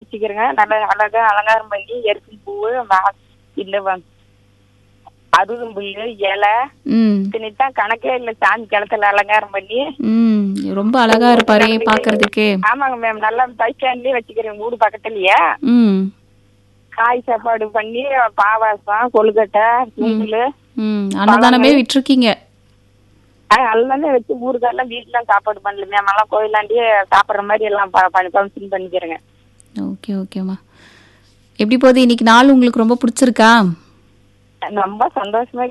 வச்சுக்கிறேங்க நல்லா அழகா அலங்காரம் பண்ணி எருக்கும் பூவு வா- இந்த வ- அருகும் புல்லு இலை ம் இத்தனைத்தான் கணக்கே இல்லை சாமி கிளத்துல அலங்காரம் பண்ணி ம் ரொம்ப அழகா இருப்பாரே பார்க்கறதுக்கு ஆமாங்க மேம் நல்லா பஸ் ஸ்டாண்ட்லயே வச்சுக்கிறேன் வீடு பக்கத்துலயே ம் காய் சாப்பாடு பண்ணி பாவாசம் கொழுக்கட்டை சுண்டல் ம் அன்னதானமே விட்டுருக்கீங்க எல்லாமே வச்சு ஊருக்கெல்லாம் வீட்டுலாம் சாப்பாடு பண்ணல மேம் எல்லாம் கோயிலாண்டியே சாப்பிட்ற மாதிரி எல்லாம் ப- பண்ணி ஃபங்க்ஷன் பண்ணிக்கிறேங்க ஓகே ஓகேம்மா எப்படி போகுது இன்னைக்கு நாள் உங்களுக்கு ரொம்ப பிடிச்சிருக்கா ரொம்ப சந்தோஷமா